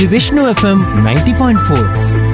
Vishnu FM ninety point four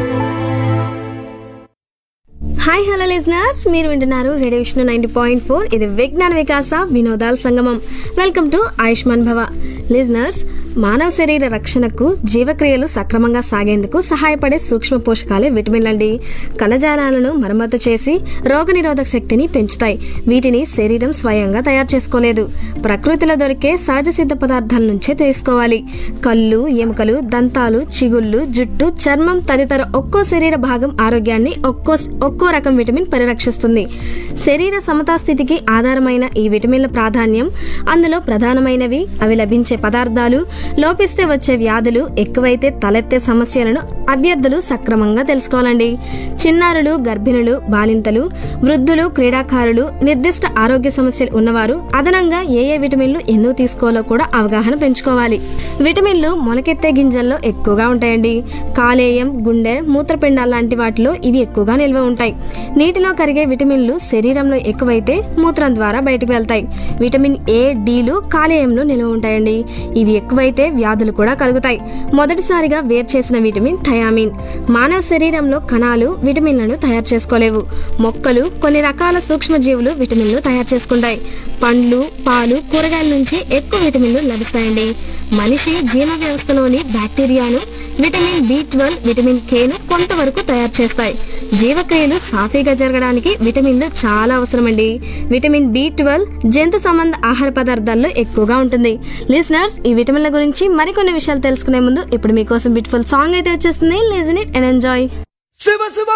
hi hello listeners మీరు వింటున్నారు radio Vishnu ninety point four ఇది విజ్ఞాన వికాస వినోదాల సంగమం వెల్కమ్ టు ఆయుష్మాన్ భవ లిజనర్స్ మానవ శరీర రక్షణకు జీవక్రియలు సక్రమంగా సాగేందుకు సహాయపడే సూక్ష్మ పోషకాలే విటమిన్లండి కణజాలాలను మరమ్మతు చేసి రోగనిరోధక శక్తిని పెంచుతాయి వీటిని శరీరం స్వయంగా తయారు చేసుకోలేదు ప్రకృతిలో దొరికే సహజ సిద్ధ పదార్థాల నుంచే తీసుకోవాలి కళ్ళు ఎముకలు దంతాలు చిగుళ్ళు జుట్టు చర్మం తదితర ఒక్కో శరీర భాగం ఆరోగ్యాన్ని ఒక్కో ఒక్కో రకం విటమిన్ పరిరక్షిస్తుంది శరీర సమతా స్థితికి ఆధారమైన ఈ విటమిన్ల ప్రాధాన్యం అందులో ప్రధానమైనవి అవి లభించే పదార్థాలు లోపిస్తే వచ్చే వ్యాధులు ఎక్కువైతే తలెత్తే సమస్యలను అభ్యర్థులు సక్రమంగా తెలుసుకోవాలండి చిన్నారులు గర్భిణులు బాలింతలు వృద్ధులు క్రీడాకారులు నిర్దిష్ట ఆరోగ్య సమస్యలు ఉన్నవారు అదనంగా ఏ ఏ విటమిన్లు ఎందుకు తీసుకోవాలో కూడా అవగాహన పెంచుకోవాలి విటమిన్లు మొలకెత్తే గింజల్లో ఎక్కువగా ఉంటాయండి కాలేయం గుండె మూత్రపిండాల లాంటి వాటిలో ఇవి ఎక్కువగా నిల్వ ఉంటాయి నీటిలో కరిగే విటమిన్లు శరీరంలో ఎక్కువైతే మూత్రం ద్వారా బయటకు వెళ్తాయి విటమిన్ ఏ డీలు కాలేయంలో నిల్వ ఉంటాయండి ఇవి ఎక్కువైతే వ్యాధులు కూడా కలుగుతాయి మొదటిసారిగా వేరు చేసిన విటమిన్ థయామిన్ మానవ శరీరంలో కణాలు విటమిన్లను తయారు చేసుకోలేవు మొక్కలు కొన్ని రకాల సూక్ష్మజీవులు విటమిన్లు తయారు చేసుకుంటాయి పండ్లు పాలు కూరగాయల నుంచి ఎక్కువ విటమిన్లు లభిస్తాయండి మనిషి జీర్ణ వ్యవస్థలోని బ్యాక్టీరియాను విటమిన్ బి ట్వెల్వ్ విటమిన్ కేను కొంతవరకు తయారు చేస్తాయి జీవక్రియలు సాఫీగా జరగడానికి విటమిన్లు చాలా అవసరమండి విటమిన్ బి ట్వెల్వ్ జంతు సంబంధ ఆహార పదార్థాల్లో ఎక్కువగా ఉంటుంది లిసనర్స్ ఈ విటమిన్ల గురించి మరికొన్ని విషయాలు తెలుసుకునే ముందు ఇప్పుడు మీకోసం బ్యూటిఫుల్ సాంగ్ అయితే వచ్చేస్తుంది listen it and enjoy Shiva Shiva